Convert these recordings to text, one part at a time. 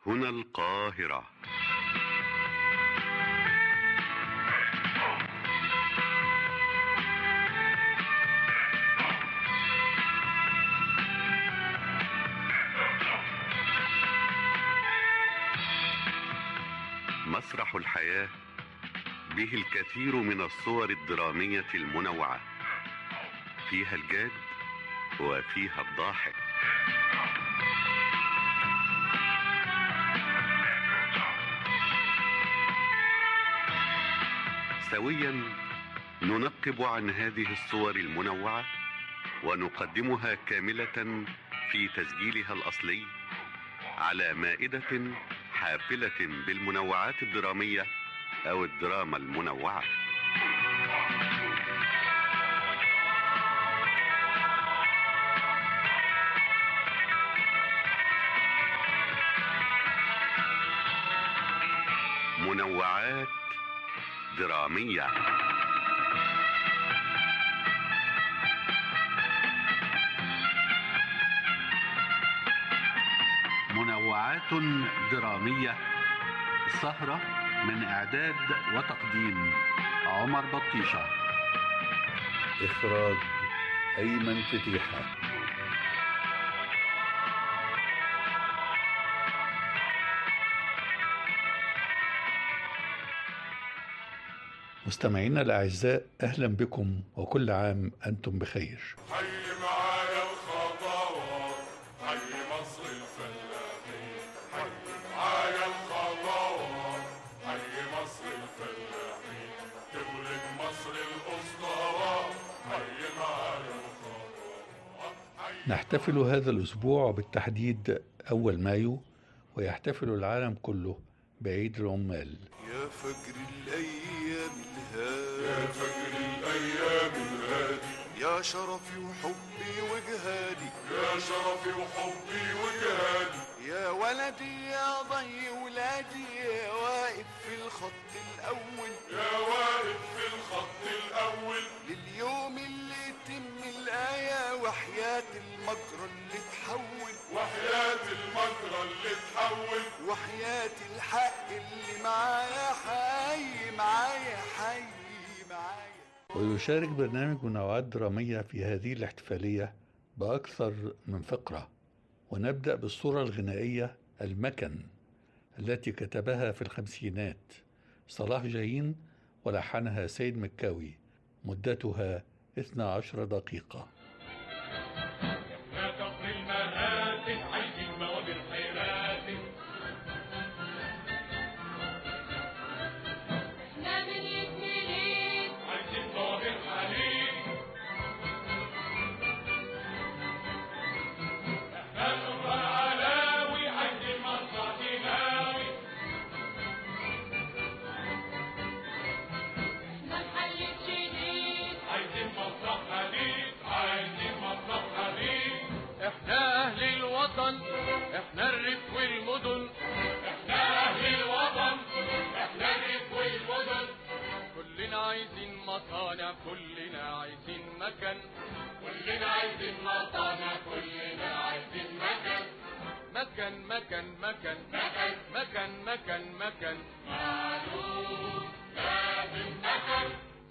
هنا القاهرة مسرح الحياة به الكثير من الصور الدرامية المنوعة فيها الجاد وفيها الضاحك سويا ننقب عن هذه الصور المنوعة ونقدمها كاملة في تسجيلها الأصلي على مائدة حافلة بالمنوعات الدرامية أو الدراما المنوعة منوعات درامية منوعات درامية سهرة من إعداد وتقديم عمر بطيشة إخراج أيمن فتيحة مستمعينا الأعزاء أهلا بكم وكل عام أنتم بخير حي معايا الخطوات حي مصر الفلاحين حي معايا الخطوات حي مصر الفلاحين تولد مصر الأسطورات حي معايا الخطوات حي نحتفل هذا الأسبوع بالتحديد أول مايو ويحتفل العالم كله بعيد العمال يا فجر الأيام الهادي يا فجر الأيام الهادي يا شرفي وحبي وجهادي يا شرفي وحبي وجهادي يا ولدي يا ضي ولادي يا واقف في الخط الأول يا واقف في الخط الأول لليوم اللي يتم الآية وحياة المجرى اللي تحول وحياة المجرى اللي تحول وحياة الحق اللي معايا حي معايا حي معايا ويشارك برنامج منوعات درامية في هذه الاحتفالية بأكثر من فقرة ونبدأ بالصورة الغنائية المكن التي كتبها في الخمسينات صلاح جاهين ولحنها سيد مكاوي مدتها 12 دقيقة لا تقر المآتم عايزين موابر حيراتم احنا من يتملين عايزين موابر حليب احنا شبرا علاوي عايزين مصنع دماوي احنا محل شديد عايزين مصنع حديد عايزين مصنع حديد احنا اهل الوطن احنا الريف والمدن احنا اهل الوطن احنا الريف والمدن كلنا عايزين مصانع كلنا عايزين مكان كلنا عايزين مصانع كلنا عايزين مكان مكان مكان مكان مكان مكان مكان مكان معلوم لازم مكان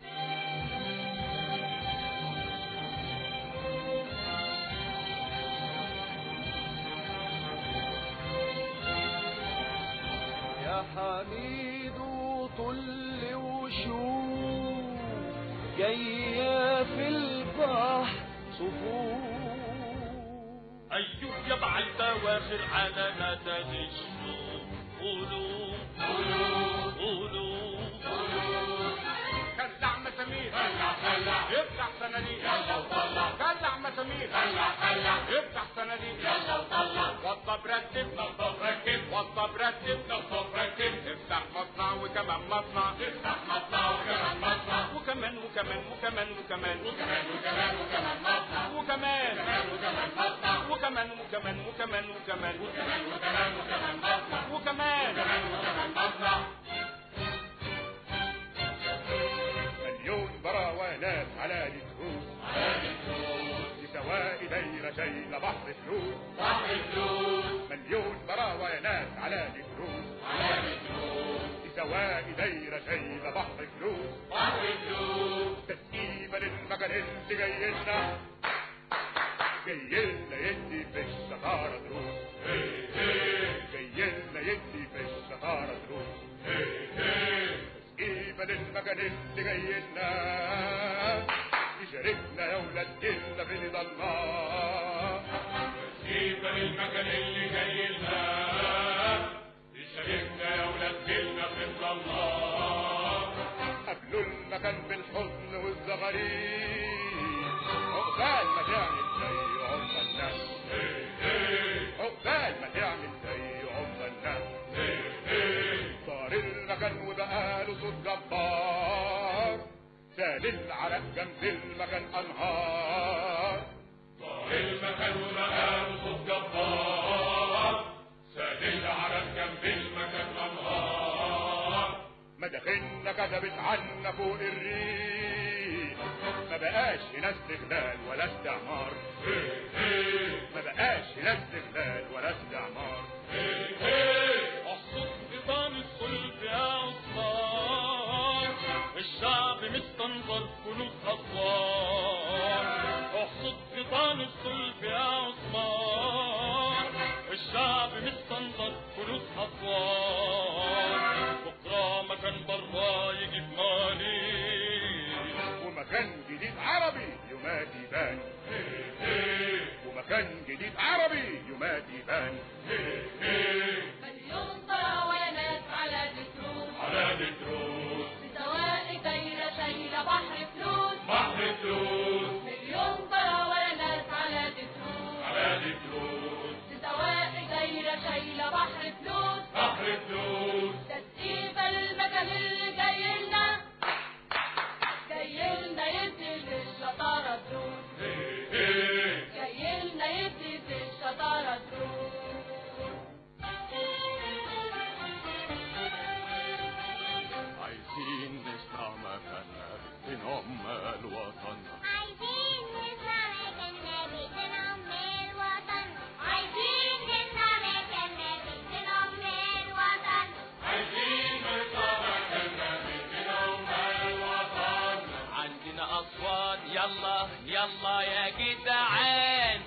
يا حميد وطل وشوف جاية في البحر صفوف أيوب يبع البواخر على مدى الشوق قولوا قولوا قولوا قولوا كلع مسامير خلع خلع افتح صناديق يلا وطلع كلع مسامير خلع خلع افتح صناديق يلا وطلع وضب رتب نظف ركب وضب رتب نظف ركب افتح مصنع وكمان مصنع افتح مصنع وكمان مصنع وكمان وكمان وكمان وكمان وكمان وكمان وكمان مصنع وكمان وكمان وكمان مصنع وكمان وكمان وكمان وكمان وكمان وكمان وكمان مصنع وكمان وكمان وكمان مصنع مليون براوانات على الكروس على الفلوس لسواء دايرتين بحر فلوس بحر فلوس مليون براوانات ناس على دي فلوس دي سواق دايرة شايلة بحر فلوس تسقيفة للمكان اللي جاي لنا جاي لنا يدي في الشطارة دروس جاي لنا يدي في الشطارة دروس تسقيفة للمكان اللي جاي لنا يشاركنا يا ولاد جيلنا في رضا الله كيف المكان اللي جاي لنا يشاركنا يا ولاد جيلنا في رضا الله قبلوا المكان بالحزن والزغاريد عقبال ما تعمل زي عم الناس عقبال ما تعمل زي عم الناس صار المكان وبقاله صوت جبار سال العرق جنب المكان انهار المكان وبقى صوت جبار ساد العرب جنب المكان انهار مداخلنا كتبت عنا فوق الريف ما بقاش هنا استغلال ولا استعمار ما بقاش هنا استغلال ولا استعمار احصد حيطان الصلب يا عصفار الشعب مستنظر فلوس اطوار احصد حيطان الصلب يا عصفار الشعب مستنظر فلوس اطوار بكره مكان برا يجيب مالي ومكان جديد عربي يومات يبان ومكان جديد عربي يومات يبان مليون طراوانات على دتروس على دتروس سواق دايرة شايلة بحر فلوس بحر فلوس مليون طراوانات على دتروس على دتروس سواق دايرة شايلة بحر فلوس بحر فلوس تسقيفة المكان اللي جاي لنا جاي لنا يدي في الشطارة دروس جاي لنا يدي في الشطارة دروس عايزين نسمع مكاننا بين أم الوطن عايزين نسمع مكاننا بيتنا أم الوطن عايزين نسمع مكاننا بيتنا أم الوطن عايزين نطلع مكاننا بيتنا ومال الوطن عندنا أصوات يلا يلا يا جدعان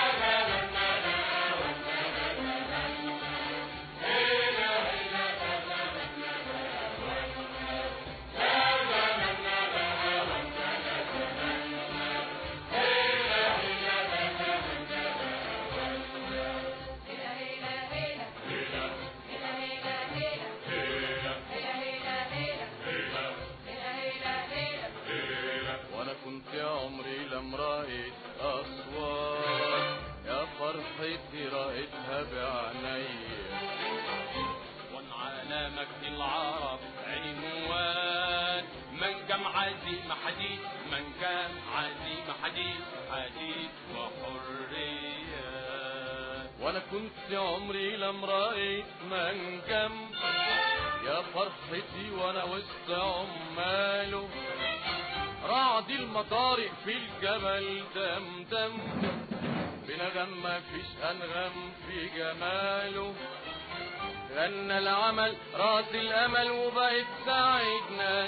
هيلا هيلا هيلا هيلا هيلا هيلا هيلا هيلا هيلا هيلا هيلا هيلا وانا كنت يا عمري لم رأيت أصوات يا فرحتي رأيتها بعيني وانعلى مجد العرب عنوان من جم عزيم حديث من جم عزيم حديث حديث وحرية وانا كنت يا عمري لم رأيت منجم يا فرحتي وانا وسط عماله رعد المطارق في الجبل دمدم بنغم ما فيش انغم في جماله غنى العمل راس الامل وبقت سعيد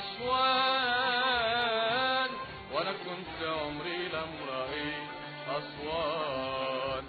نشوان وانا كنت عمري لم رأيت اصوات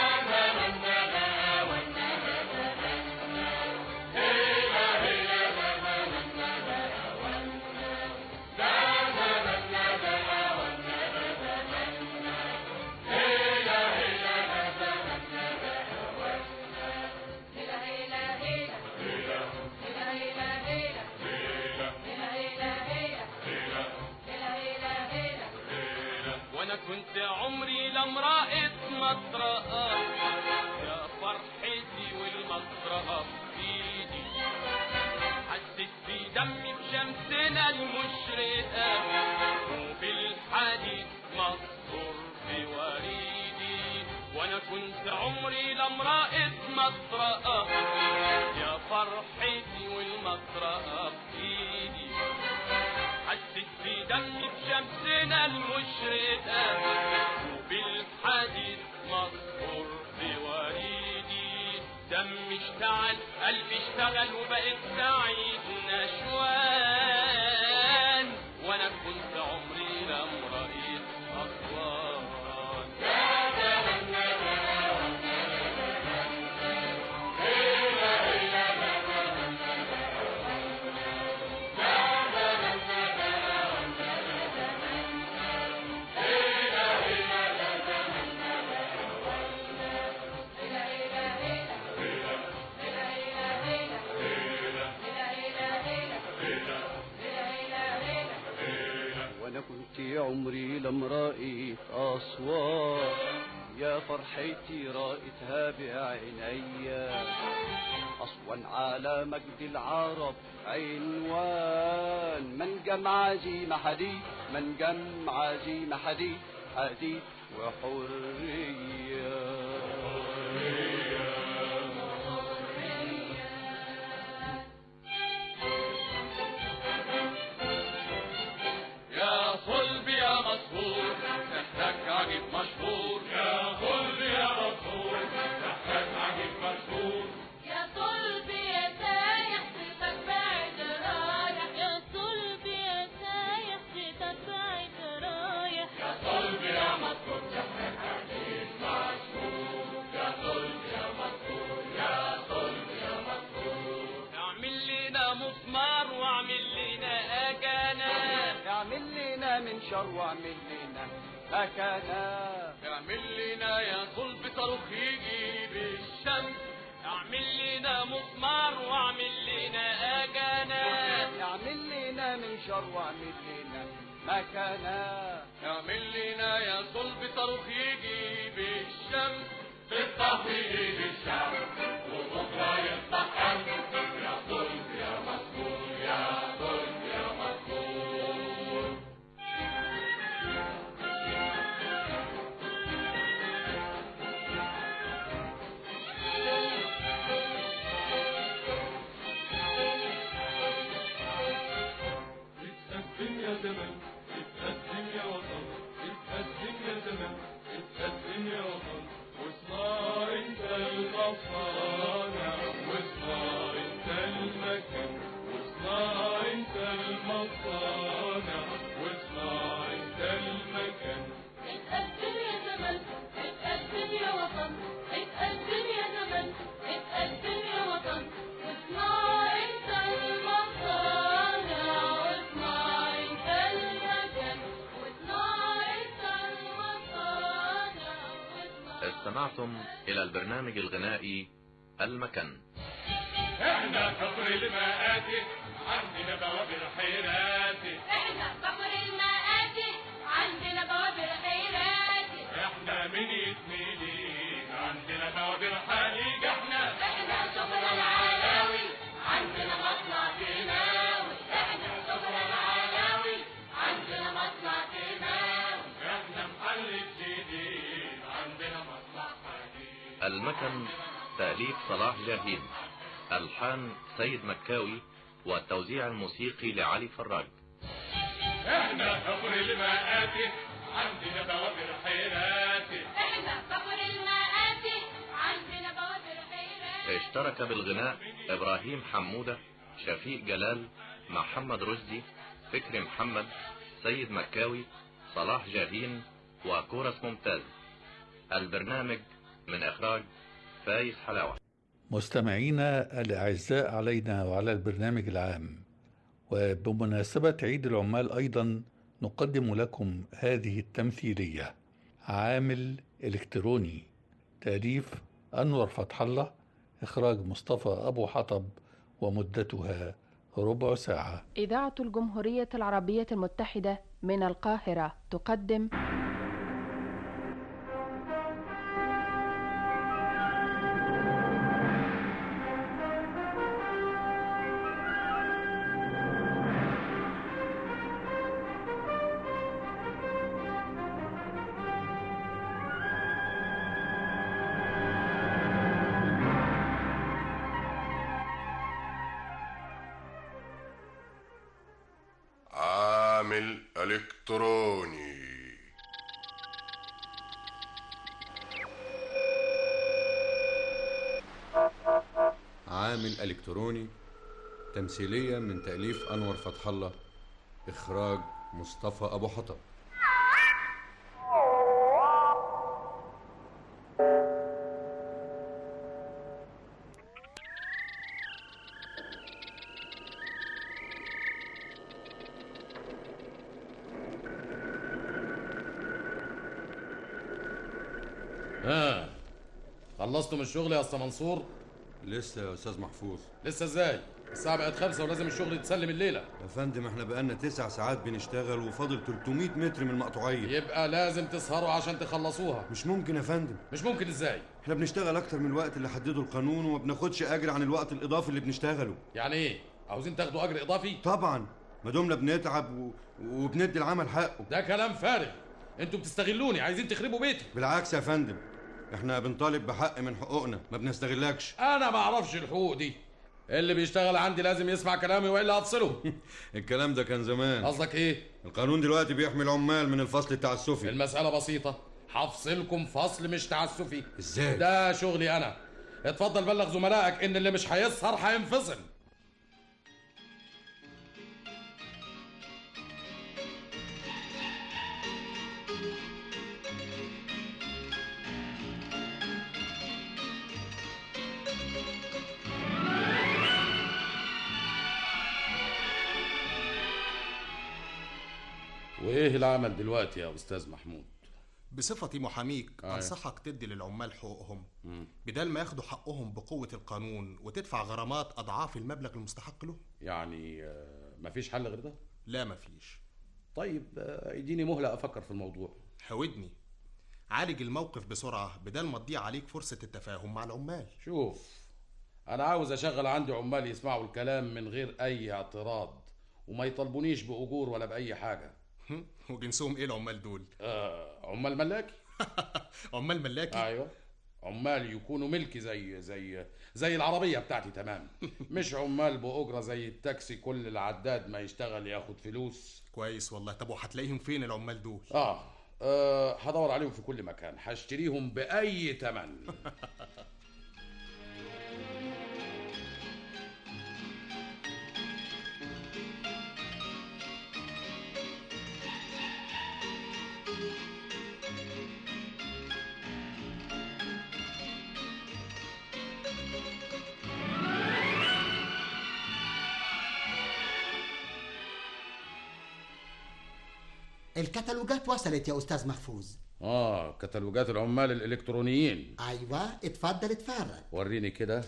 هيلا هيلا هيلا هيلا هيلا هيلا هيلا هيلا هيلا هيلا هيلا هيلا وانا كنت عمري لم رأيت مطرقة يا فرحتي والمطرقة في ايدي حسيت في دمي بشمسنا المشرقة وبالحديد مصفور في وريدي وانا كنت عمري لم رأيت مطرقة يا فرحتي والمطرقة في ايدي حسيت في دمي بشمسنا المشرقة وبالحديد مصفور في وريدي دمي اشتعل زمان قلبي اشتغل وبقيت سعيد نشوان وانا كنت عمري لم رأيت أسوان وانا كنت عمري لم رأيت أصوات يا فرحتي رأيتها بعينيا أصلا على مجد العرب عنوان من جمع عزيمة حديد من جمع عزيمة حديد حديد وحرية يا صلب يا مسهور تحتك عجيب مشهور يا صلب يا مصور تحتاج عجيب مشهور يا صلبي يا سايح صيتك بعد رايح يا صلبي يا سايح صيتك بعد رايح يا صلب يا مصور تحتاج عجيب مشهور يا صلب يا مصور يا صلب يا مصور اعمل لنا مسمار واعمل لنا أجانا اعمل لنا من شر واعمل لنا مكانا اعمل لنا يا صلب صاروخ يجي بالشمس اعمل لنا مسمار واعمل لنا أجانا اعمل لنا من شر واعمل لنا مكانا اعمل لنا يا صلب صاروخ يجي بالشمس في التحويل الشعب وبكره يصبح أمس يا صلب يا مصور يا صلب يا مصور اتقدم يا زمن اتقدم يا وطن اتقدم يا زمن اتقدم يا وطن واصنع انت المصانع واصنع انت المكان واصنع انت المصانع واصنع انت المكان اتقدم يا زمن اتقدم يا وطن اتقدم يا زمن اتقدم يا وطن واصنع انت المصانع واصنع انت المكان واصنع انت المصانع واصنع استمعتم إلى البرنامج الغنائي المكن احنا كفر المآتي عندنا بوابر حيراتي احنا صبر المآتي عندنا بوابر خيراتي احنا من يتميلين عندنا بوابر حليج احنا احنا شغل العلاوي عندنا مصنع كيماوي احنا شغل العلاوي عندنا مصنع كيماوي احنا محل جديد عندنا مصنع حديد المكن تأليف صلاح جاهين ألحان سيد مكاوي والتوزيع الموسيقي لعلي فراج احنا كفر المآتي عندنا بوابر حيراتي احنا صبر المآتي عندنا بوابر خيراتي اشترك بالغناء إبراهيم حمودة شفيق جلال محمد رشدي فكري محمد سيد مكاوي صلاح جاهين وكورس ممتاز البرنامج من إخراج فايز حلاوة مستمعينا الأعزاء علينا وعلى البرنامج العام وبمناسبة عيد العمال أيضا نقدم لكم هذه التمثيلية عامل إلكتروني تأليف أنور فتح الله إخراج مصطفى أبو حطب ومدتها ربع ساعة إذاعة الجمهورية العربية المتحدة من القاهرة تقدم عامل إلكتروني عامل إلكتروني تمثيلية من تأليف أنور فتح الله إخراج مصطفى أبو حطب ها خلصتوا من الشغل يا اسطى منصور لسه يا أستاذ محفوظ لسه ازاي الساعه بقت خمسة ولازم الشغل يتسلم الليله يا فندم احنا بقالنا تسع ساعات بنشتغل وفاضل 300 متر من المقطوعية يبقى لازم تسهروا عشان تخلصوها مش ممكن يا فندم مش ممكن ازاي احنا بنشتغل أكتر من الوقت اللي حدده القانون وما بناخدش أجر عن الوقت الإضافي اللي بنشتغله يعني ايه عاوزين تاخدوا اجر اضافي طبعا ما دمنا بنتعب و... وبندي العمل حقه ده كلام فارغ انتوا بتستغلوني عايزين تخربوا بيتي بالعكس يا فندم احنا بنطالب بحق من حقوقنا ما بنستغلكش انا ما اعرفش الحقوق دي اللي بيشتغل عندي لازم يسمع كلامي والا هفصله الكلام ده كان زمان قصدك ايه القانون دلوقتي بيحمي العمال من الفصل التعسفي المساله بسيطه هفصلكم فصل مش تعسفي ازاي ده شغلي انا اتفضل بلغ زملائك ان اللي مش هيسهر هينفصل وايه العمل دلوقتي يا استاذ محمود بصفتي محاميك أيوة. انصحك تدي للعمال حقوقهم مم. بدل ما ياخدوا حقهم بقوة القانون وتدفع غرامات أضعاف المبلغ المستحق له يعني آه، مفيش حل غير ده لا مفيش طيب آه، اديني مهله افكر في الموضوع حودني عالج الموقف بسرعة بدل ما تضيع عليك فرصة التفاهم مع العمال شوف انا عاوز اشغل عندي عمال يسمعوا الكلام من غير اي اعتراض وما يطالبونيش باجور ولا باي حاجه وجنسهم ايه العمال دول آه عمال ملاكي عمال ملاكي ايوه عمال يكونوا ملكي زي زي زي العربيه بتاعتي تمام مش عمال باجره زي التاكسي كل العداد ما يشتغل ياخد فلوس كويس والله طب وهتلاقيهم فين العمال دول اه آه، هدور عليهم في كل مكان هشتريهم باي تمن الكتالوجات وصلت يا استاذ محفوظ اه كتالوجات العمال الالكترونيين ايوه اتفضل اتفرج وريني كده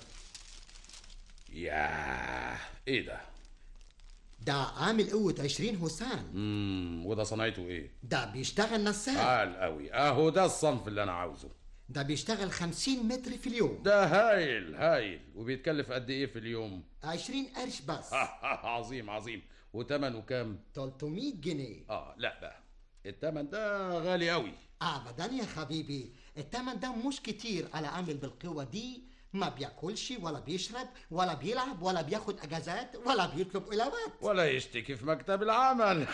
ياه ايه ده ده عامل قوة 20 حسام امم وده صنعته ايه ده بيشتغل نساج عال قوي اهو ده الصنف اللي انا عاوزه ده بيشتغل 50 متر في اليوم ده هايل هايل وبيتكلف قد ايه في اليوم 20 قرش بس عظيم عظيم وتمنه كام 300 جنيه اه لا بقى التمن ده غالي قوي ابدا يا حبيبي التمن ده مش كتير على عامل بالقوة دي ما بياكلش ولا بيشرب ولا بيلعب ولا بياخد اجازات ولا بيطلب علاوات ولا يشتكي في مكتب العمل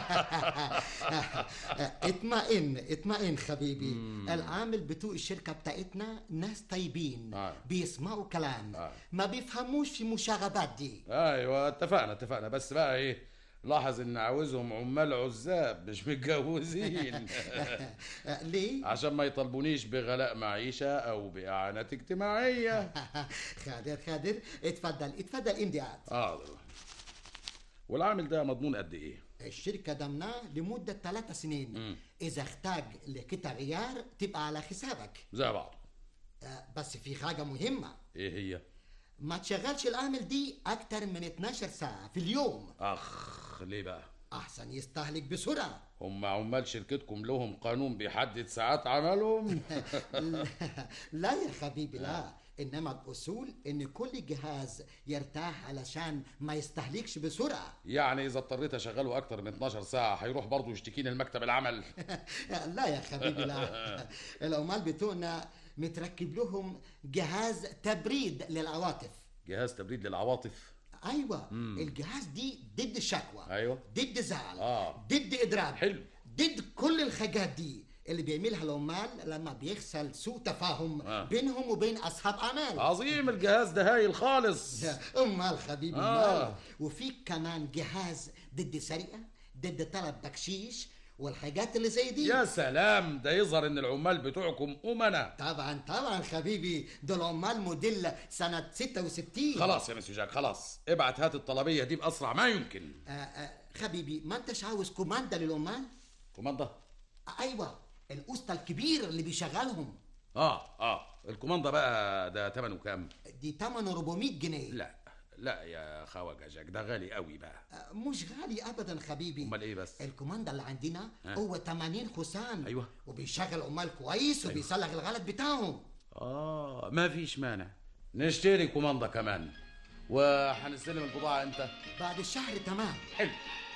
اطمئن اطمئن حبيبي العامل بتوع الشركة بتاعتنا ناس طيبين آه. بيسمعوا كلام ما بيفهموش في مشاغبات دي ايوه اتفقنا اتفقنا بس بقى ايه لاحظ ان عاوزهم عمال عزاب مش متجوزين ليه؟ عشان ما يطالبونيش بغلاء معيشة او باعانات اجتماعية خادر خادر اتفضل اتفضل امضيات اه والعامل ده مضمون قد ايه الشركة ضمناه لمدة ثلاث سنين مم. إذا احتاج لقطع غيار تبقى على حسابك زي بعض آه، بس في حاجة مهمة ايه هي ما تشغلش العامل دي أكتر من 12 ساعة في اليوم اخ ليه بقى أحسن يستهلك بسرعة هم عمال شركتكم لهم قانون بيحدد ساعات عملهم لا يا حبيبي لا إنما الأصول إن كل جهاز يرتاح علشان ما يستهلكش بسرعة يعني اذا اضطريت اشغله اكتر من 12 ساعة هيروح برضه يشتكيني المكتب العمل لا يا حبيبي لا العمال بتوعنا متركب لهم جهاز تبريد للعواطف جهاز تبريد للعواطف ايوه مم. الجهاز دي ضد الشكوى ايوه ضد زعل اه ضد اضراب حلو ضد كل الحاجات دي اللي بيعملها العمال لما بيحصل سوء تفاهم آه. بينهم وبين اصحاب اعمال عظيم الجهاز ده هايل خالص امال حبيبي آه. امال وفي كمان جهاز ضد السرقه ضد طلب بكشيش والحاجات اللي زي دي يا سلام ده يظهر ان العمال بتوعكم امنا طبعا طبعا حبيبي دول عمال موديل سنه 66 خلاص يا مسيو جاك خلاص ابعت هات الطلبيه دي باسرع ما يمكن آه آه حبيبي ما انتش عاوز كوماندا للعمال كوماندا آه ايوه الاسطى الكبير اللي بيشغلهم اه اه الكوماندا بقى ده ثمنه كام دي ثمنه 400 جنيه لا لا يا خواجه جاك ده غالي قوي بقى آه، مش غالي ابدا حبيبي امال ايه بس الكوماندا اللي عندنا آه. هو 80 حسام ايوه وبيشغل عمال كويس وبيصلح الغلط بتاعهم اه ما فيش مانع نشتري كوماندا كمان وهنستلم البضاعه امتى بعد الشهر تمام حلو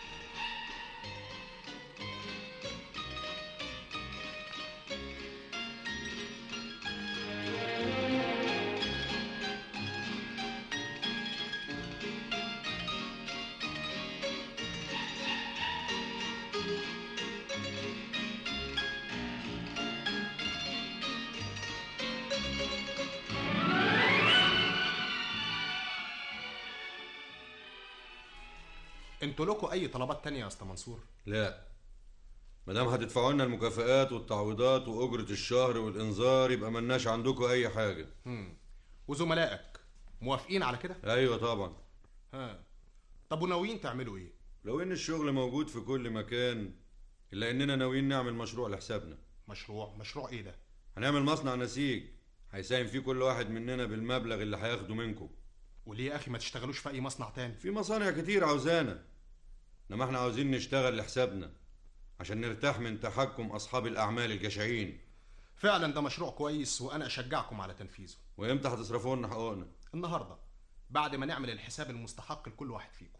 انتوا لكم اي طلبات تانية يا اسطى منصور لا ما دام هتدفعوا لنا المكافآت والتعويضات واجره الشهر والانذار يبقى ملناش عندكم اي حاجه مم. وزملائك موافقين على كده ايوه طبعا ها طب وناويين تعملوا ايه لو ان الشغل موجود في كل مكان الا اننا ناويين نعمل مشروع لحسابنا مشروع مشروع ايه ده هنعمل مصنع نسيج هيساهم فيه كل واحد مننا بالمبلغ اللي هياخده منكم وليه يا اخي ما تشتغلوش في اي مصنع تاني في مصانع كتير عاوزانا انما احنا عاوزين نشتغل لحسابنا عشان نرتاح من تحكم اصحاب الاعمال الجشعين فعلا ده مشروع كويس وانا اشجعكم على تنفيذه وامتى هتصرفوا لنا حقوقنا النهارده بعد ما نعمل الحساب المستحق لكل واحد فيكم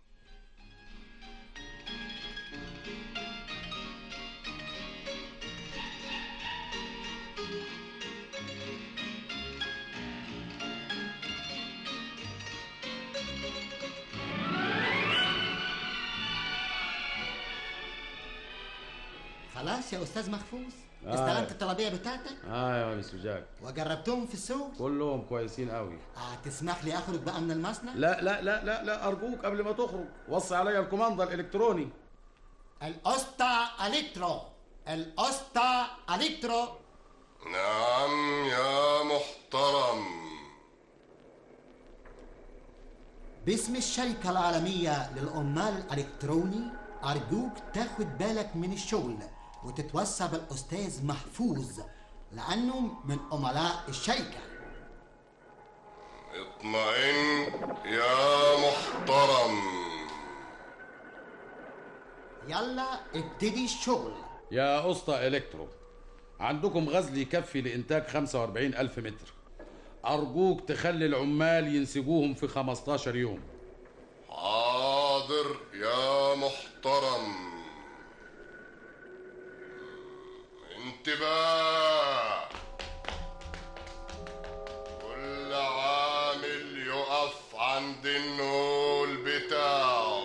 خلاص يا استاذ محفوظ آه. استلمت الطلبيه بتاعتك اه يا مسيو جاك وجربتهم في السوق كلهم كويسين قوي هتسمح لي اخرج بقى من المصنع لا لا لا لا لا ارجوك قبل ما تخرج وصي عليا الكوماندا الالكتروني الاسطى الكترو الاسطى الكترو نعم يا محترم باسم الشركة العالمية للعمال الإلكتروني أرجوك تاخد بالك من الشغل وتتوصى بالأستاذ محفوظ لأنه من عملاء الشركة اطمئن يا محترم يلا ابتدي الشغل يا اسطى الكترو عندكم غزل يكفي لانتاج 45 الف متر ارجوك تخلي العمال ينسجوهم في 15 يوم حاضر يا محترم انتباه كل عامل يقف عند النول بتاعه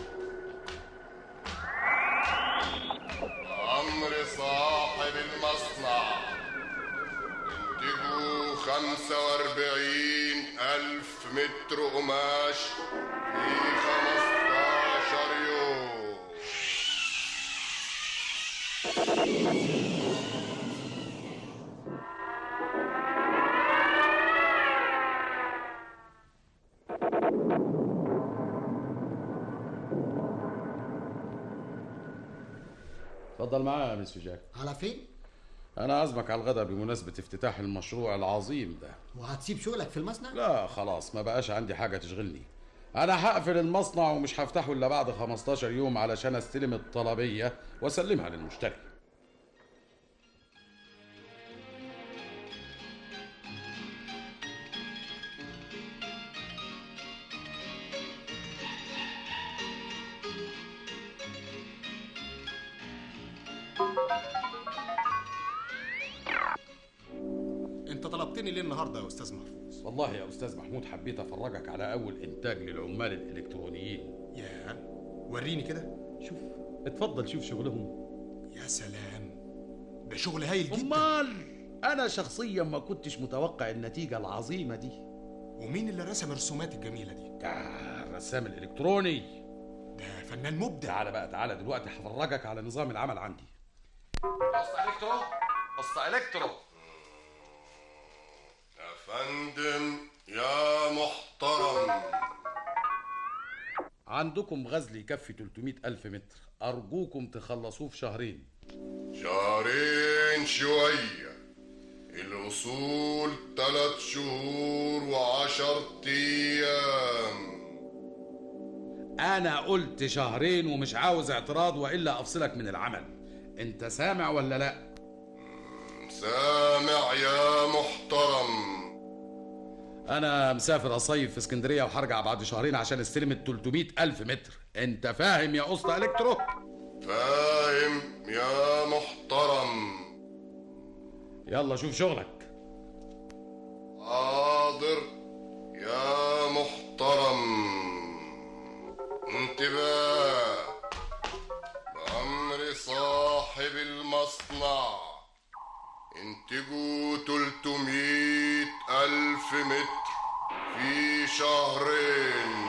أمر صاحب المصنع انتجوا خمسة واربعين ألف متر قماش في خمستاشر يوم اتفضل معايا يا مسيو جاك على فين؟ انا عازمك على الغداء بمناسبه افتتاح المشروع العظيم ده وهتسيب شغلك في المصنع؟ لا خلاص ما بقاش عندي حاجه تشغلني انا هقفل المصنع ومش هفتحه الا بعد 15 يوم علشان استلم الطلبيه واسلمها للمشتري انت طلبتني ليه النهارده يا استاذ محفوظ والله يا استاذ محمود حبيت افرجك على اول انتاج للعمال الالكترونيين يا وريني كده شوف اتفضل شوف شغلهم يا سلام ده شغل هايل جدا امال انا شخصيا ما كنتش متوقع النتيجه العظيمه دي ومين اللي رسم الرسومات الجميله دي ده الرسام الالكتروني ده فنان مبدع تعالى بقى تعالى دلوقتي هفرجك على نظام العمل عندي اسطى الكترو اسطى الكترو يا فندم يا محترم عندكم غزل يكفي 300 ألف متر أرجوكم تخلصوه في شهرين شهرين شوية الأصول تلات شهور وعشر أيام أنا قلت شهرين ومش عاوز اعتراض وإلا أفصلك من العمل أنت سامع ولا لأ؟ سامع يا محترم أنا مسافر أصيف في اسكندرية وهرجع بعد شهرين عشان استلم ال 300 ألف متر أنت فاهم يا أسطى إلكترو؟ فاهم يا محترم يلا شوف شغلك حاضر يا محترم انتباه بأمر صاحب المصنع انتجوا 300 ألف متر في شهرين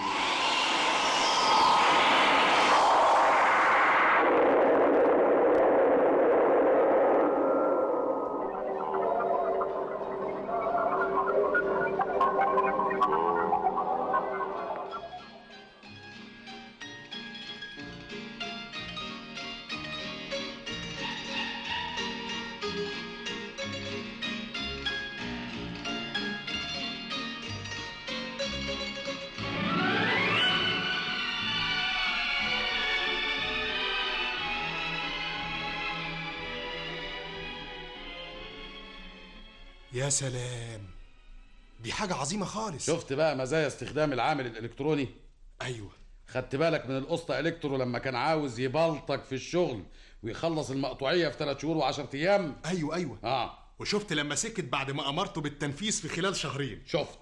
يا سلام دي حاجة عظيمة خالص شفت بقى مزايا استخدام العامل الإلكتروني؟ أيوه خدت بالك من القسط إلكترو لما كان عاوز يبلطك في الشغل ويخلص المقطوعية في ثلاث شهور وعشرة أيام؟ أيوه أيوه آه وشفت لما سكت بعد ما أمرته بالتنفيذ في خلال شهرين شفت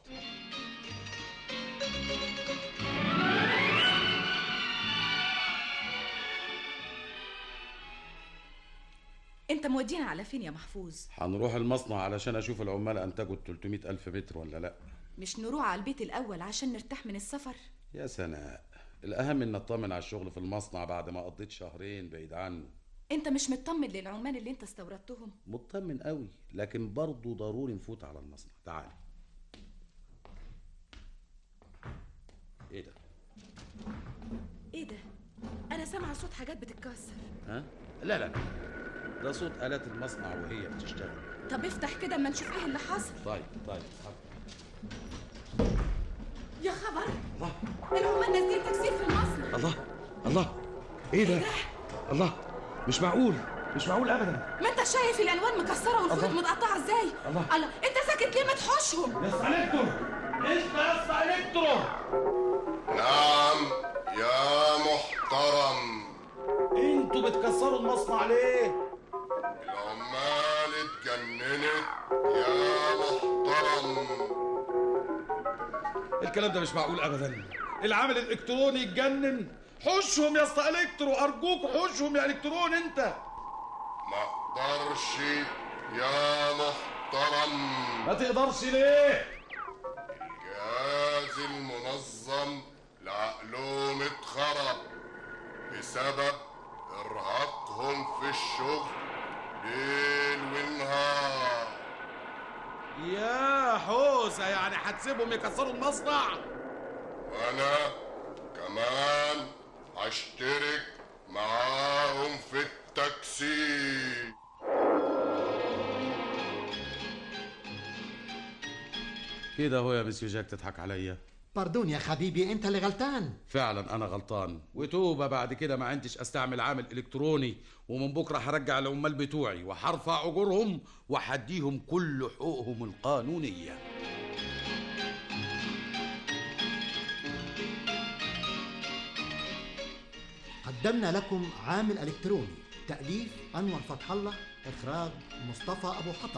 انت مودينا على فين يا محفوظ هنروح المصنع علشان أشوف العمال أنتجوا ال 300 ألف متر ولا لأ مش نروح على البيت الاول عشان نرتاح من السفر يا سناء الأهم إن أطمن على الشغل في المصنع بعد ما قضيت شهرين بعيد عنه انت مش مطمن للعمال اللي انت استوردتهم مطمن قوي لكن برضه ضروري نفوت على المصنع تعالي ايه ده ايه ده انا سامعه صوت حاجات بتتكسر ها لا لا لا ده صوت آلات المصنع وهي بتشتغل طب افتح كده اما نشوف ايه اللي حصل طيب طيب يا خبر العمال نازلين تكسير في المصنع الله الله ايه ده الله مش معقول مش معقول ابدا ما انت شايف الالوان مكسره والخيوط الله. متقطعه ازاي الله. الله انت ساكت ليه ما تحوشهم يا اسطى الكترو انت يا اسطى الكترو نعم يا محترم انتوا بتكسروا المصنع ليه العمال اتجننت يا محترم الكلام ده مش معقول ابدا العامل الالكتروني اتجنن حوشهم يا اسطى الكترو ارجوك حوشهم يا الكترون انت ما اقدرش يا محترم ما تقدرش ليه الجهاز المنظم لعقلهم اتخرب بسبب ارهاقهم في الشغل ليل ونهار يا حوسه يعني هتسيبهم يكسروا المصنع وانا كمان هشترك معاهم في التكسير كده هو يا مسيو جاك تضحك عليا باردون يا حبيبي انت اللي غلطان فعلا انا غلطان وتوبه بعد كده ما عندش استعمل عامل الكتروني ومن بكره هرجع العمال بتوعي وهرفع اجورهم وهديهم كل حقوقهم القانونيه قدمنا لكم عامل الكتروني تاليف انور فتح الله اخراج مصطفى ابو حطب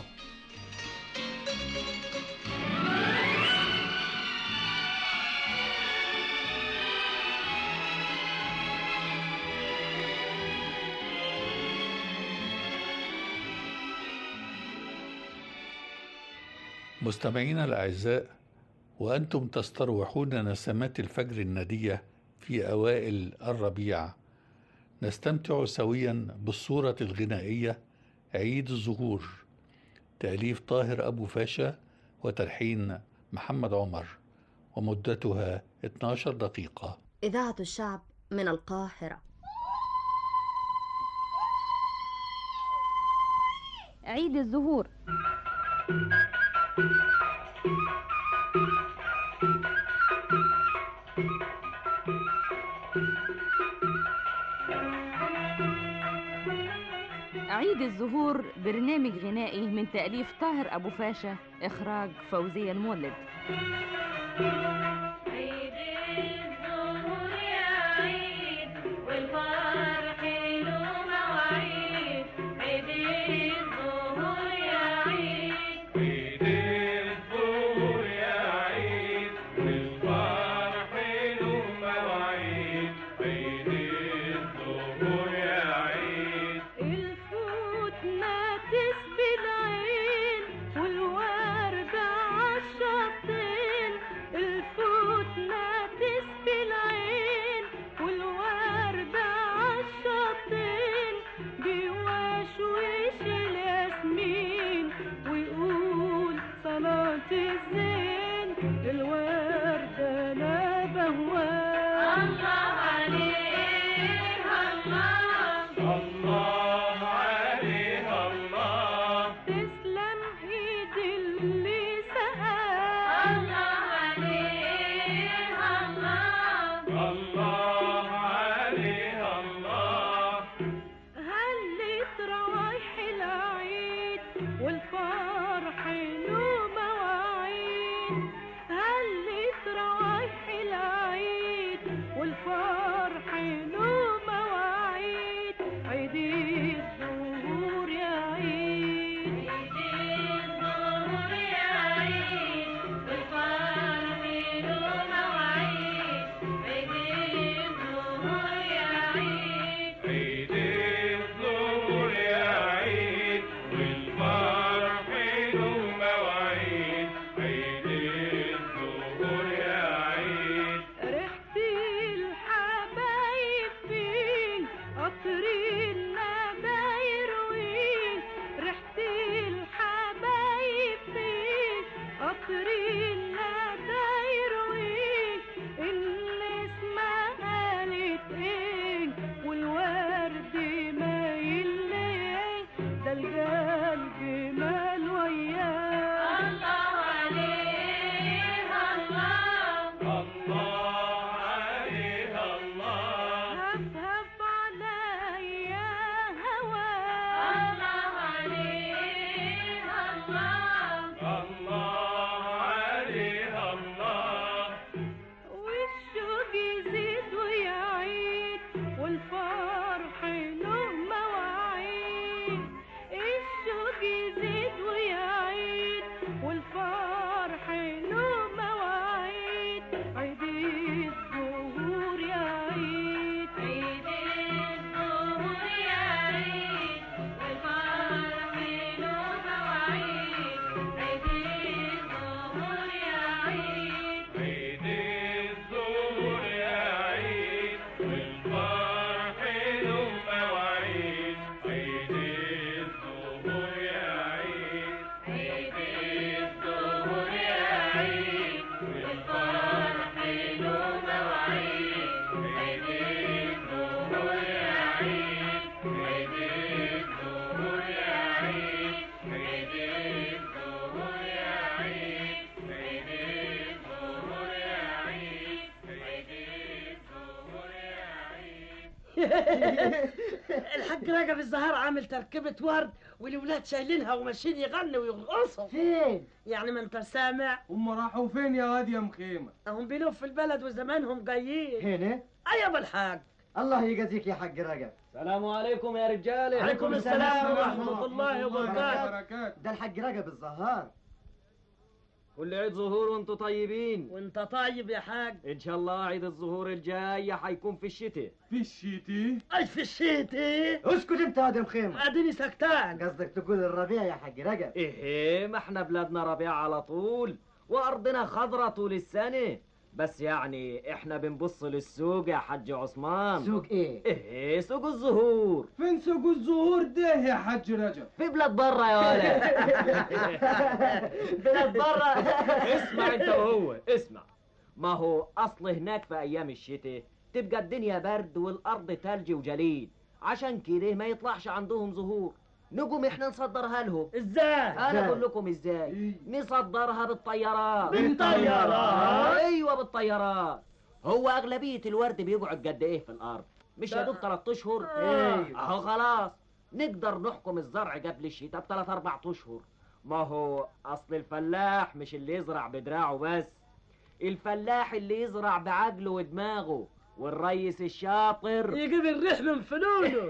مستمعينا الأعزاء وأنتم تستروحون نسمات الفجر الندية في أوائل الربيع نستمتع سويا بالصورة الغنائية عيد الزهور تأليف طاهر أبو فاشا وتلحين محمد عمر ومدتها 12 دقيقة إذاعة الشعب من القاهرة عيد الزهور عيد الزهور برنامج غنائي من تأليف طاهر أبو فاشا إخراج فوزية المولد عيد الزهور يا عيد والفرح له مواعيد عيد الزهور يا عيد عيد الزهور يا عيد والفرح له مواعيد عيد الزهور يا عيد الفوت ناتس بالعين والورد عالشطين الفوت ناتس بالعين والورد عالشطين بيوشوش الياسمين ويقول صلاة الزين الورد انا بهوان الله عليه الله الله عليه الله تسلم ايد اللي سقاه الله عليه الله الله عليه الله هلت روايح العيد والفرح له مواعيد هلت روايح العيد والفرح له مواعيد عيد الزهور يا عيد عيد الزهور يا عيد والفرح له مواعيد عيد الزهور يا عيد عيد الزهور يا عيد والفرح له مواعيد عيد الزهور يا عيد ريحة الحبايب فين قطرين نباير وين ريحة الحبايب فين قطرين نباير وين النسمة قالت ايه والورد مايل ليه ده القلب مال وياه الله عليه الله الله عليه الله هف هف عليا هوا الله عليه الله الله عليه الله والشوق يزيد ويعيد والفرح له مواعيد الشوق يزيد ويعيد والفرح له مواعيد عيد الزهور يا عيد عيد الزهور يا عيد والفرح له مواعيد عيد الزهور يا عيد عيد الزهور يا عيد والفرح له مواعيد عيد الزهور يا عيد عيد الزهور يا عيد والفرح له مواعيد عيد الزهور يا عيد عيد الزهور يا عيد عيد الزهور يا عيد عيد الزهور يا عيد عيد الزهور يا عيد الحاج رجب الزهار عامل تركيبة ورد والولاد شايلينها وماشيين يغنوا ويرقصوا فين؟ يعني ما انت سامع هم راحوا فين يا واد يا مخيمة؟ هم بيلوا في البلد وزمانهم جايين هنا؟ ايوه بالحاج الله يجازيك يا حاج رجب السلام عليكم يا رجاله عليكم السلام ورحمة الله وبركاته ده الحاج رجب الزهار كل عيد ظهور وانتوا طيبين وانت طيب يا حاج ان شاء الله عيد الظهور الجاي هيكون في الشتاء في الشتي اي في الشتاء اسكت انت يا ادم خيمة اديني سكتان قصدك تقول الربيع يا حاج رجب ايه ما احنا بلادنا ربيع على طول وارضنا خضرة طول السنة بس يعني احنا بنبص للسوق يا حاج عثمان سوق ايه ايه سوق الزهور فين سوق الزهور ده يا حاج رجب في بلاد برا يا ولد بلاد برا اسمع انت وهو اسمع ما هو اصل هناك في ايام الشتاء تبقى الدنيا برد والارض تلج وجليد عشان كده ما يطلعش عندهم زهور نقوم احنا نصدرها لهم ازاي انا اقول لكم ازاي نصدرها بالطيارات بالطيارات؟ ايوه بالطيارات هو اغلبيه الورد بيقعد قد ايه في الارض مش يا دوب 3 اشهر أيوة. اهو خلاص نقدر نحكم الزرع قبل الشتاء بثلاث اربع اشهر ما هو اصل الفلاح مش اللي يزرع بدراعه بس الفلاح اللي يزرع بعقله ودماغه والريس الشاطر يجيب الريح من فنونه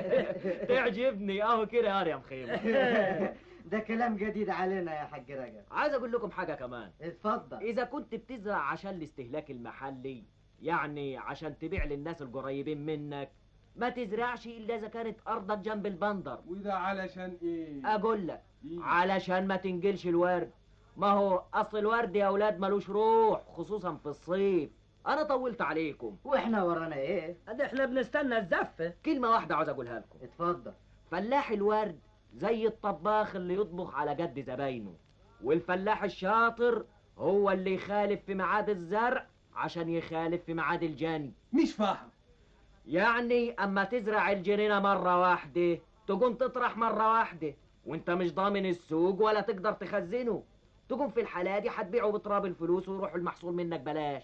تعجبني اهو كده يا مخيم ده كلام جديد علينا يا حاج رجب عايز اقول لكم حاجه كمان اتفضل اذا كنت بتزرع عشان الاستهلاك المحلي يعني عشان تبيع للناس القريبين منك ما تزرعش الا اذا كانت ارضك جنب البندر وده علشان ايه اقول لك علشان ما تنجلش الورد ما هو اصل الورد يا اولاد ملوش روح خصوصا في الصيف انا طولت عليكم واحنا ورانا ايه ادي احنا بنستنى الزفه كلمه واحده عاوز اقولها لكم اتفضل فلاح الورد زي الطباخ اللي يطبخ على قد زباينه والفلاح الشاطر هو اللي يخالف في ميعاد الزرع عشان يخالف في ميعاد الجني مش فاهم يعني اما تزرع الجنينه مره واحده تقوم تطرح مره واحده وانت مش ضامن السوق ولا تقدر تخزنه تقوم في الحالة دي هتبيعه بتراب الفلوس ويروح المحصول منك بلاش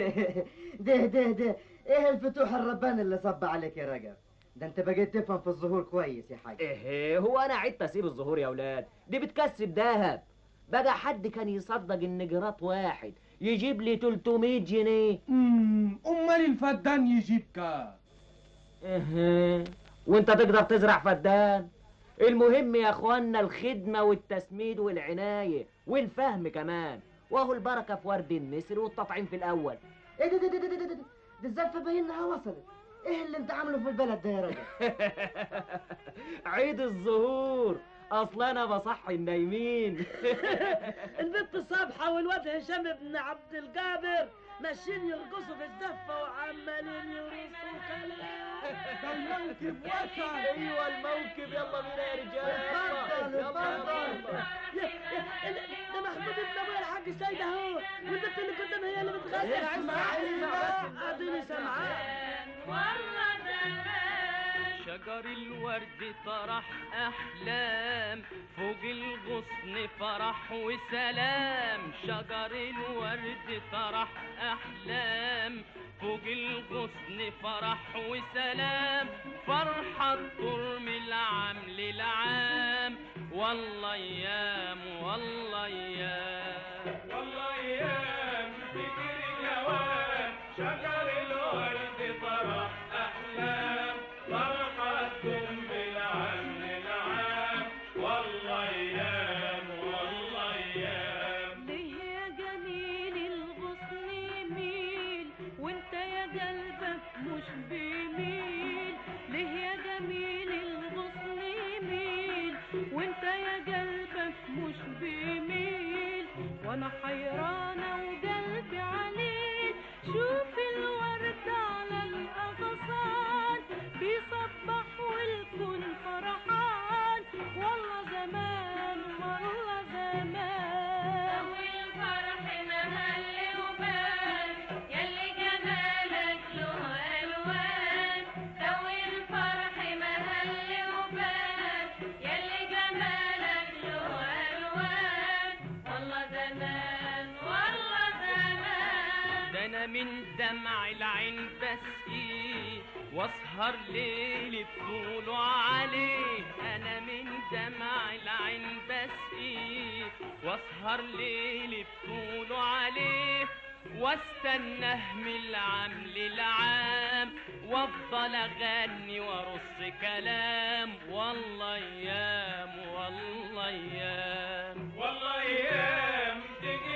ده ده ده ايه الفتوح الرباني اللي صب عليك يا رجب ده انت بقيت تفهم في الظهور كويس يا حاج ايه هو انا عدت اسيب الظهور يا اولاد دي بتكسب دهب بقى حد كان يصدق ان جرات واحد يجيب لي 300 جنيه امم امال الفدان يجيب كام ايه وانت تقدر تزرع فدان المهم يا اخوانا الخدمة والتسميد والعناية والفهم كمان وهو البركة في ورد النسر والتطعيم في الاول ايه ده ده ده ده ده ده, ده الزلفه باين انها وصلت ايه اللي انت عامله في البلد ده يا رجل عيد الظهور اصل انا بصحي النايمين البنت صبحة والواد هشام بن عبد الجابر ماشيين يرقصوا في الزفة وعمالين يرقصوا كلام ده الموكب وصل ايوه الموكب يلا بينا يا رجال اتفضل يلا اتفضل يا- يا- ده محمود ابن ابويا الحاج سيد اهو والبنت اللي قدام هي اللي بتغني اسمع اسمع. اديني سامعاه شجر الورد طرح أحلام فوق الغصن فرح وسلام شجر الورد طرح أحلام فوق الغصن فرح وسلام فرحة ترم العام للعام والله ايام والله ايام والله ايام تجري جواب شجر الورد طرح احلام فرحة بالعام للعام والله ايام والله ايام ليه يا جميل الغصن يميل وانت يا قلبك مش بيميل ليه يا جميل الغصن يميل وانت يا قلبك مش بيميل وانا حيرانة وقلبي عليك شوف الورد على الاغصان بيصبح والكون فرحان والله زمان والله زمان والفرح مهل وبان يلي جمالك له الوان سوي الفرح مهل وبان يلي جمالك له الوان والله زمان والله زمان ده انا من دمع العين بسقيه واسهر ليل بطوله عليه انا من دمع العين بسقيه واسهر ليل بطوله عليه واستناه من العام للعام وافضل اغني وارص كلام والله ايام والله ايام والله ايام تجري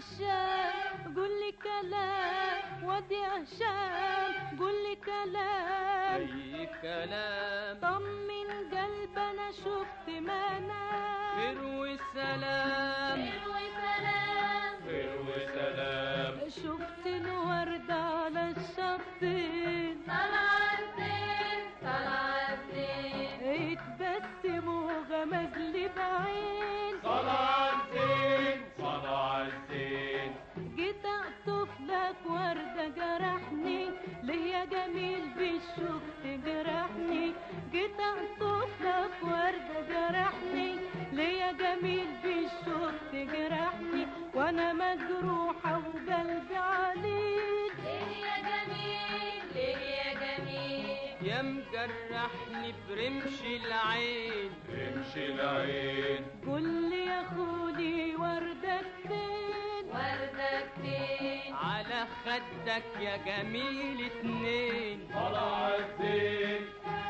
هشام قول لي كلام واد يا هشام قول لي كلام اي كلام طمن قلب انا شفت منام خير وسلام خير وسلام خير وسلام شفت الورد على الشطين طلع الزين طلع الزين اتبسم وغمز لي بعين طلع الزين طلع الزين جيت اقطف لك وردة جرحني ليا جميل بالشوق تجرحني جيت اقطف لك وردة جرحني ليا جميل بالشوق تجرحني وانا مجروحة وقلبي عليك ليه يا جميل ليه يا جميل يا مجرحني برمش العين رمش العين قول لي يا خولي وردك فين وردك فين على خدك يا جميل اتنين طلع الزين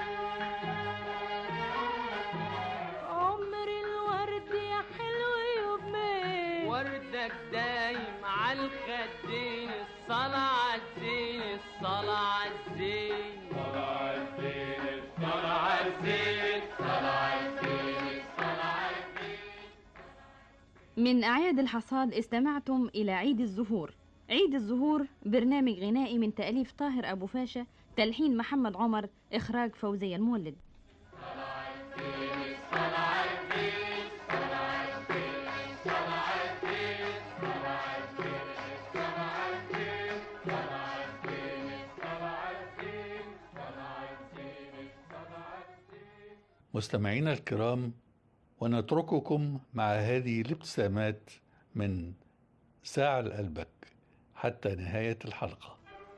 عمر الورد يا حلو يومين وردك دايم على الخدين الصلاة الزين الصلاة الزين طلع الزين طلع الزين طلع الزين طلع الزين من أعياد الحصاد استمعتم إلى عيد الزهور عيد الزهور برنامج غنائي من تأليف طاهر أبو فاشا تلحين محمد عمر إخراج فوزية المولد مستمعينا الكرام ونترككم مع هذه الابتسامات من ساعة لقلبك حتى نهاية الحلقة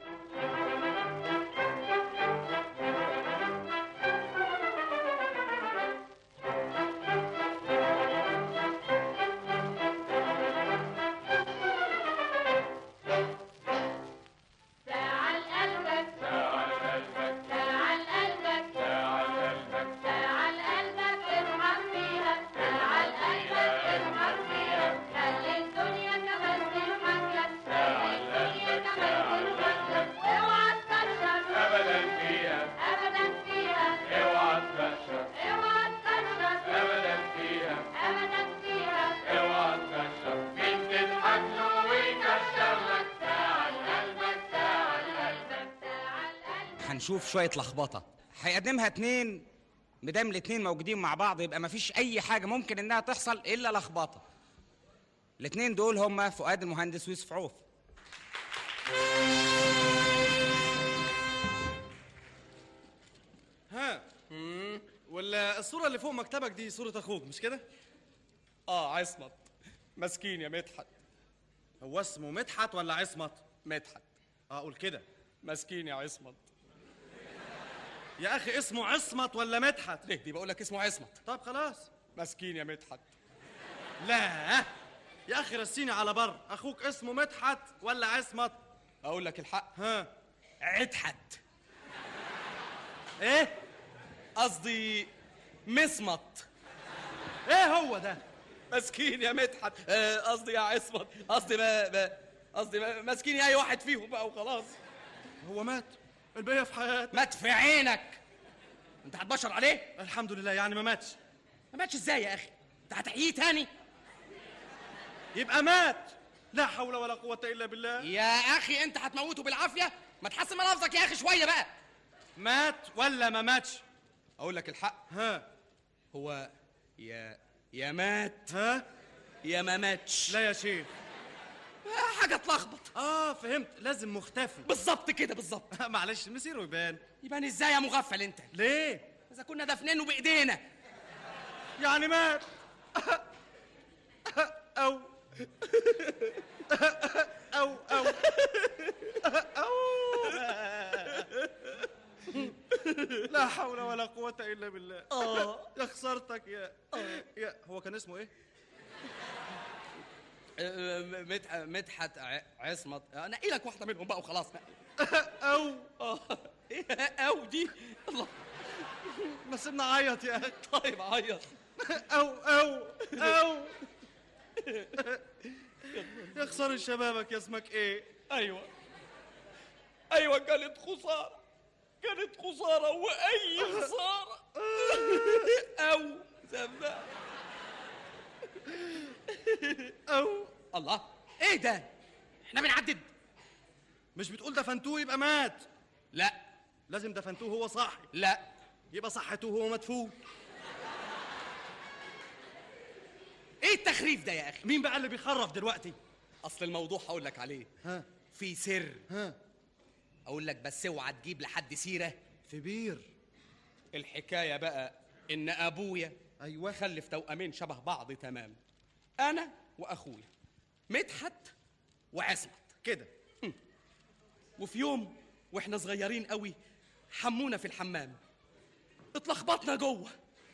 تعال قلبك تعال قلبك تعال قلبك تعال قلبك تعال قلبك ارحم فيها تعال قلبك ارحم فيها خلي الدنيا كمان تضحك لك خلي الدنيا كمان تضحك لك اوعى تكشر أبدا فيها ابدا فيها اوعى تكشر اوعى تكشر أبدا فيها ابدا فيها اوعى تكشر مين تضحك له ويكشر لك تعال قلبك تعال قلبك هنشوف شويه لخبطه هيقدمها اتنين مدام الاتنين موجودين مع بعض يبقى مفيش اي حاجه ممكن انها تحصل الا لخبطه الاتنين دول هما فؤاد المهندس ويوسف عوف ها ولا الصورة اللي فوق مكتبك دي صورة أخوك مش كده؟ آه عصمت مسكين يا مدحت هو اسمه مدحت ولا عصمت؟ مدحت اه قول كده مسكين يا عصمت يا أخي اسمه عصمت ولا مدحت؟ ليه دي بقول لك اسمه عصمت طب خلاص مسكين يا مدحت لا يا أخي رسيني على بر أخوك اسمه مدحت ولا عصمت؟ أقول لك الحق ها عدحت ايه قصدي مصمت ايه هو ده مسكين يا مدحت آه، قصدي يا عصمت قصدي ما ما- قصدي ما- مسكين يا اي واحد فيهم بقى وخلاص هو مات البقيه في حياته مات في عينك انت هتبشر عليه الحمد لله يعني ما ماتش ما ماتش ازاي يا اخي انت هتحييه تاني يبقى مات لا حول ولا قوه الا بالله يا اخي انت هتموته بالعافيه ما تحسن من لفظك يا اخي شويه بقى مات ولا ما ماتش اقول لك الحق ها هو يا يا مات ها يا ما ماتش لا يا شيخ حاجه تلخبط اه فهمت لازم مختفي بالظبط كده بالظبط معلش مسيره يبان يبان ازاي يا مغفل انت ليه اذا كنا دفنينه بايدينا يعني مات او او او لا حول ولا قوة إلا بالله آه يا خسارتك يا يا هو كان اسمه إيه؟ مدحت عصمت نقي لك واحدة منهم بقى وخلاص بقى أو إيه أو دي الله ما سيبنا عيط يا أخي طيب عيط أو أو أو يخسر الشبابك يا اسمك ايه ايوه ايوه كانت خساره كانت خساره واي خساره او سمع او الله ايه ده احنا بنعدد مش بتقول دفنتوه يبقى مات لا لازم دفنتوه هو صاحي لا يبقى صحتوه هو مدفون ايه التخريف ده يا اخي مين بقى اللي بيخرف دلوقتي اصل الموضوع هقول لك عليه ها في سر ها اقول لك بس اوعى تجيب لحد سيره في بير الحكايه بقى ان ابويا ايوه خلف توأمين شبه بعض تمام انا واخويا مدحت وعصمت كده وفي يوم واحنا صغيرين قوي حمونا في الحمام اتلخبطنا جوه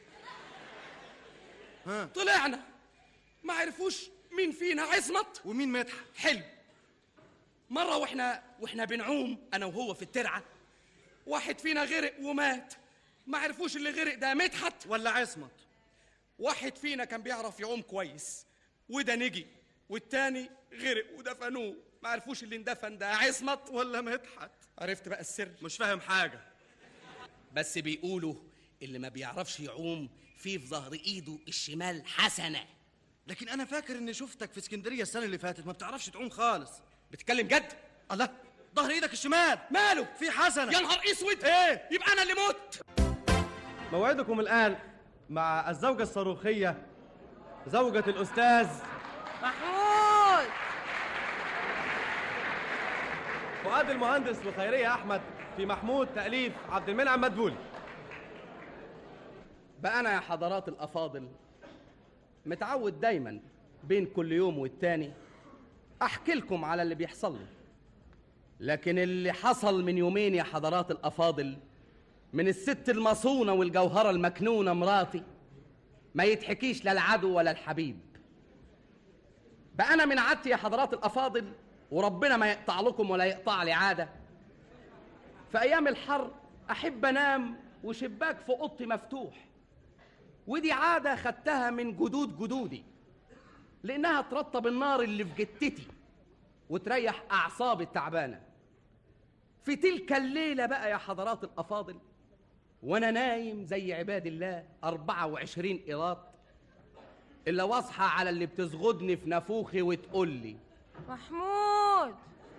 ها طلعنا ما عرفوش مين فينا عصمت ومين مدحت حلو مره واحنا واحنا بنعوم انا وهو في الترعه واحد فينا غرق ومات ما عرفوش اللي غرق ده مدحت ولا عصمت واحد فينا كان بيعرف يعوم كويس وده نجي والتاني غرق ودفنوه ما عرفوش اللي اندفن ده عصمت ولا مدحت عرفت بقى السر مش فاهم حاجه بس بيقولوا اللي ما بيعرفش يعوم في في ظهر ايده الشمال حسنه لكن انا فاكر اني شفتك في اسكندريه السنه اللي فاتت ما بتعرفش تعوم خالص بتتكلم جد الله ظهر ايدك الشمال ماله في حسنه يا نهار اسود ايه يبقى انا اللي مت موعدكم الآن مع الزوجة الصاروخية زوجة الأستاذ محمود فؤاد المهندس وخيرية أحمد في محمود تأليف عبد المنعم مدبولي بقى أنا يا حضرات الأفاضل متعود دايما بين كل يوم والتاني أحكي لكم على اللي بيحصل لي لكن اللي حصل من يومين يا حضرات الأفاضل من الست المصونة والجوهرة المكنونة مراتي ما يتحكيش لا العدو ولا الحبيب بقى أنا من عادتي يا حضرات الأفاضل وربنا ما يقطع لكم ولا يقطع لي عادة في أيام الحر أحب أنام وشباك في أوضتي مفتوح ودي عادة خدتها من جدود جدودي لأنها ترطب النار اللي في جتتي وتريح أعصابي التعبانة في تلك الليلة بقى يا حضرات الأفاضل وأنا نايم زي عباد الله 24 قيراط إلا واصحى على اللي بتزغدني في نافوخي وتقول لي محمود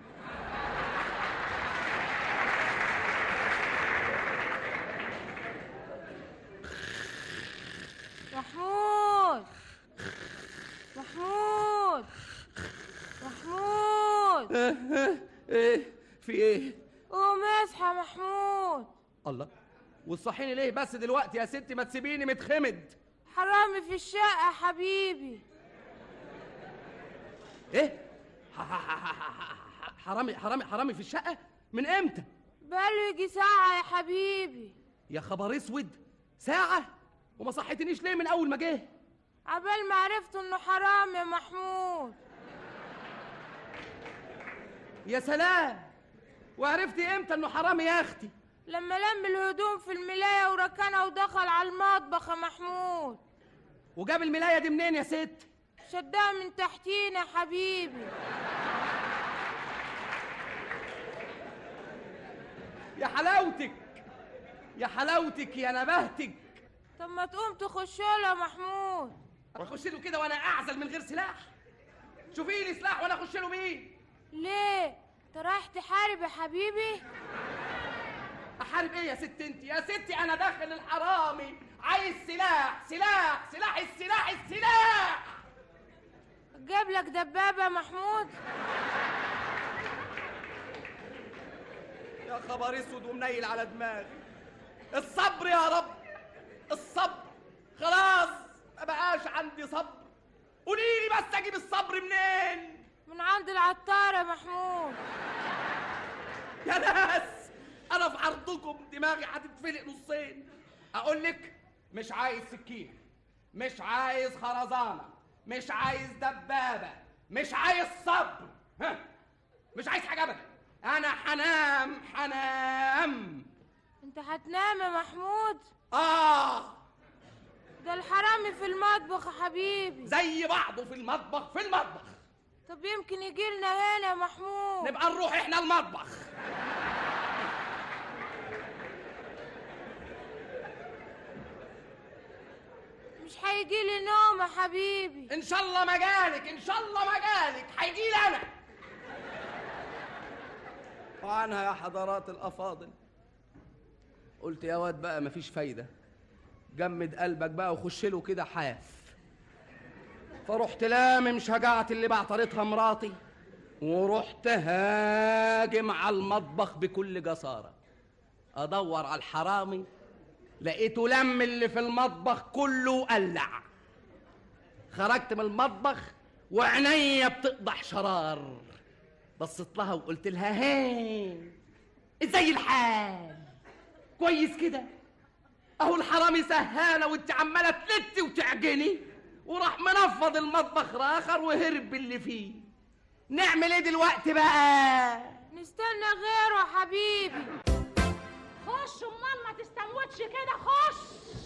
محمود محمود محمود إيه في إيه؟ قوم اصحى محمود الله وتصحيني ليه بس دلوقتي يا ستي ما تسيبيني متخمد حرامي في الشقة حبيبي ايه ح- ح- ح- ح- ح- حرامي حرامي حرامي في الشقه من امتى بقاله يجي ساعة يا حبيبي يا خبر اسود ساعه وما صحتنيش ليه من اول ما جه عبال ما عرفت انه حرام يا محمود يا سلام وعرفتي امتى انه حرامي يا اختي لما لم الهدوم في الملاية وركنها ودخل على المطبخ يا محمود وجاب الملايه دي منين يا ست شدها من تحتينا يا حبيبي يا حلاوتك يا حلاوتك يا نبهتك طب ما تقوم تخش له يا محمود واخش له كده وانا اعزل من غير سلاح شوفي لي سلاح وانا اخش له بيه ليه انت رايح تحارب يا حبيبي احارب ايه يا ست انت يا ستي انا داخل الحرامي عايز سلاح سلاح سلاح السلاح السلاح جاب لك دبابة يا محمود يا خبر اسود ومنيل على دماغي الصبر يا رب الصبر خلاص ما بقاش عندي صبر قولي لي بس اجيب الصبر منين من عند العطار يا محمود يا ناس انا في عرضكم دماغي هتتفلق نصين اقول لك مش عايز سكين مش عايز خرزانه مش عايز دبابه مش عايز صبر ها مش عايز حاجه ابدا انا حنام حنام انت هتنام يا محمود اه ده الحرامي في المطبخ يا حبيبي زي بعضه في المطبخ في المطبخ طب يمكن يجي لنا هنا يا محمود نبقى نروح احنا المطبخ مش هيجي لي نوم يا حبيبي ان شاء الله ما جالك ان شاء الله ما جالك هيجي لي انا وعنها يا حضرات الافاضل قلت يا واد بقى مفيش فايده جمد قلبك بقى وخش له كده حاف فرحت لامم شجاعة اللي بعترضها مراتي ورحت هاجم على المطبخ بكل جسارة أدور على الحرامي لقيته لم اللي في المطبخ كله وقلع خرجت من المطبخ وعينيا بتقضح شرار بصيت لها وقلت لها هي ازاي الحال كويس كده اهو الحرامي سهانه وانت عماله تلتي وتعجني وراح منفض المطبخ راخر وهرب باللي فيه نعمل ايه دلوقتي بقى نستنى غيره يا حبيبي خش امال ما تستموتش كده خش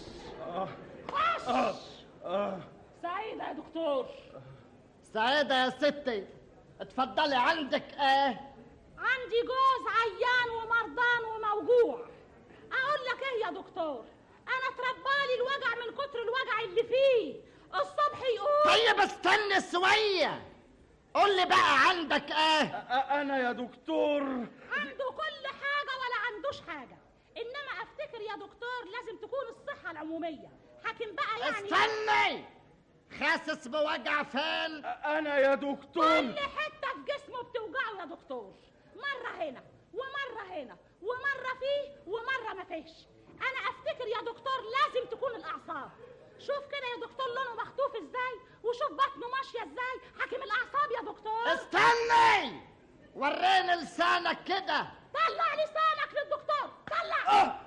خش سعيدة يا دكتور سعيدة يا ستي اتفضلي عندك ايه عندي جوز عيان ومرضان وموجوع اقول لك ايه يا دكتور انا اتربالي الوجع من كتر الوجع اللي فيه الصبح يقول طيب استنى شوية قول لي بقى عندك ايه انا يا دكتور عنده كل حاجة ولا عندوش حاجة انما افتكر يا دكتور لازم تكون الصحة العمومية حاكم بقى يعني استني خاسس بوجع فين انا يا دكتور كل حتة في جسمه بتوجعه يا دكتور مرة هنا ومرة هنا ومرة فيه ومرة ما فيش انا افتكر يا دكتور لازم تكون الاعصاب شوف كده يا دكتور لونه مخطوف ازاي وشوف بطنه ماشية ازاي حاكم الاعصاب يا دكتور استني وريني لسانك كده طلع لسانك للدكتور طلع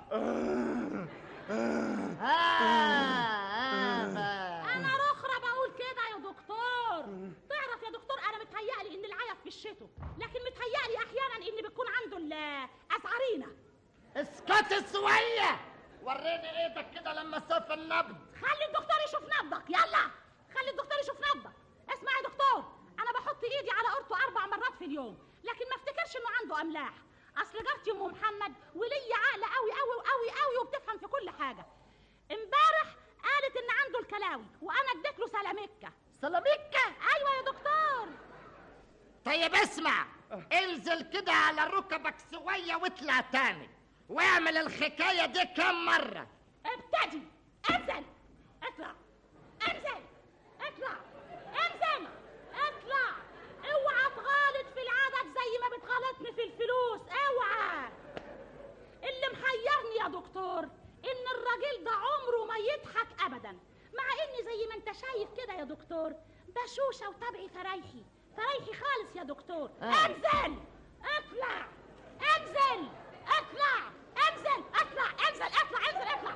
انا رخرة بقول كده يا دكتور تعرف يا دكتور انا متهيألي ان العيا في الشتو لكن متهيألي احيانا ان بتكون عنده الازعرينة اسكت شوية وريني ايدك كده لما اشوف النبض خلي الدكتور يشوف نبضك يلا خلي الدكتور يشوف نبضك اسمع يا دكتور انا بحط ايدي على قرطه اربع مرات في اليوم لكن ما افتكرش انه عنده املاح اصل جارتي ام محمد وليا عقل قوي قوي قوي قوي وبتفهم في كل حاجه امبارح قالت ان عنده الكلاوي وانا اديت له سلاميكا سلاميكا ايوه يا دكتور طيب اسمع انزل كده على ركبك شوية واطلع تاني واعمل الحكاية دي كم مرة ابتدي انزل اطلع انزل اطلع انزل اطلع اوعى تغالط في العدد زي ما بتغلطني في الفلوس اوعى اللي محيرني يا دكتور ان الراجل ده عمره ما يضحك ابدا مع اني زي ما انت شايف كده يا دكتور بشوشه وطبعي فريحي فريحي خالص يا دكتور آه. انزل اطلع انزل اطلع انزل اطلع انزل اطلع انزل اطلع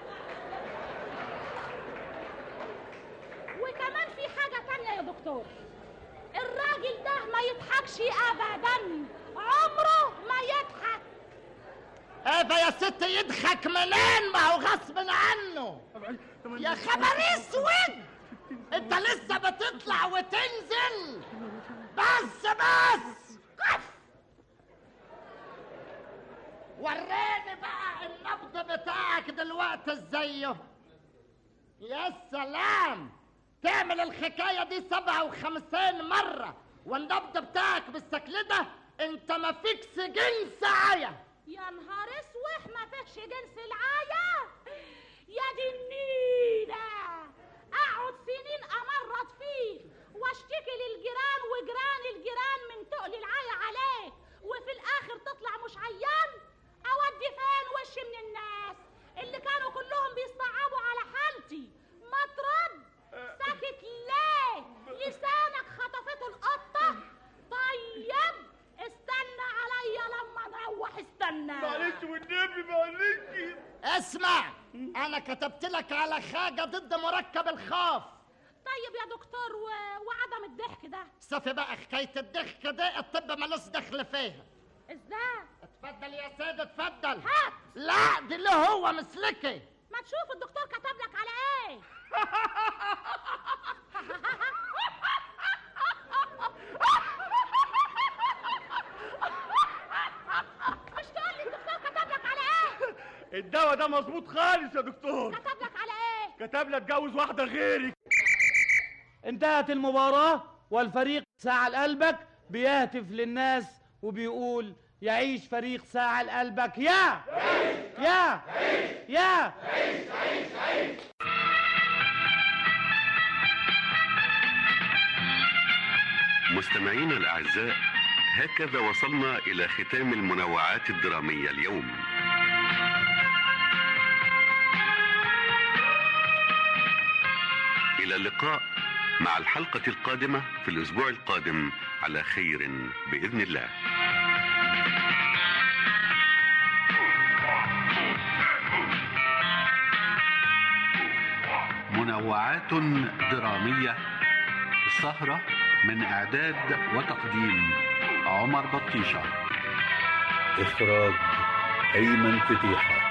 وكمان في حاجة تانية يا دكتور الراجل ده ما يضحكش ابدا عمره ما يضحك هذا يا ست يضحك منين ما هو غصب عنه يا خبر اسود انت لسه بتطلع وتنزل بس بس قف وريني بقى النبض بتاعك دلوقتي ازايه يا سلام تعمل الحكاية دي سبعة وخمسين مرة والنبض بتاعك بالشكل ده انت ما فيكش جنس عيا يا نهار اسوح ما فيكش جنس العاية يا دي النيلة اقعد سنين امرض فيه واشتكي للجيران وجيران الجيران من تقل العاية عليك وفي الاخر تطلع مش عيان اودي فين وشي من الناس اللي كانوا كلهم بيصعبوا على حالتي ما ترد ساكت ليه لسانك خطفته القطة طيب استنى عليا لما نروح استنى معلش والنبي معلش اسمع انا كتبت لك على حاجة ضد مركب الخوف طيب يا دكتور و... وعدم الضحك ده صافي بقى حكاية الضحك دي الطب ملوش دخل فيها ازاي اتفضل يا سيد اتفضل هات لا دي اللي هو مسلكي ما تشوف الدكتور كتب لك على ايه الدواء ده مظبوط خالص يا دكتور كتب لك على ايه كتب لي اتجوز واحده غيري انتهت المباراة والفريق ساعة لقلبك بيهتف للناس وبيقول يعيش فريق ساعة لقلبك يا يا يا مستمعينا الأعزاء هكذا وصلنا إلى ختام المنوعات الدرامية اليوم إلى اللقاء مع الحلقة القادمة في الأسبوع القادم على خير بإذن الله منوعات درامية السهرة من إعداد وتقديم عمر بطيشة إخراج أيمن فتيحة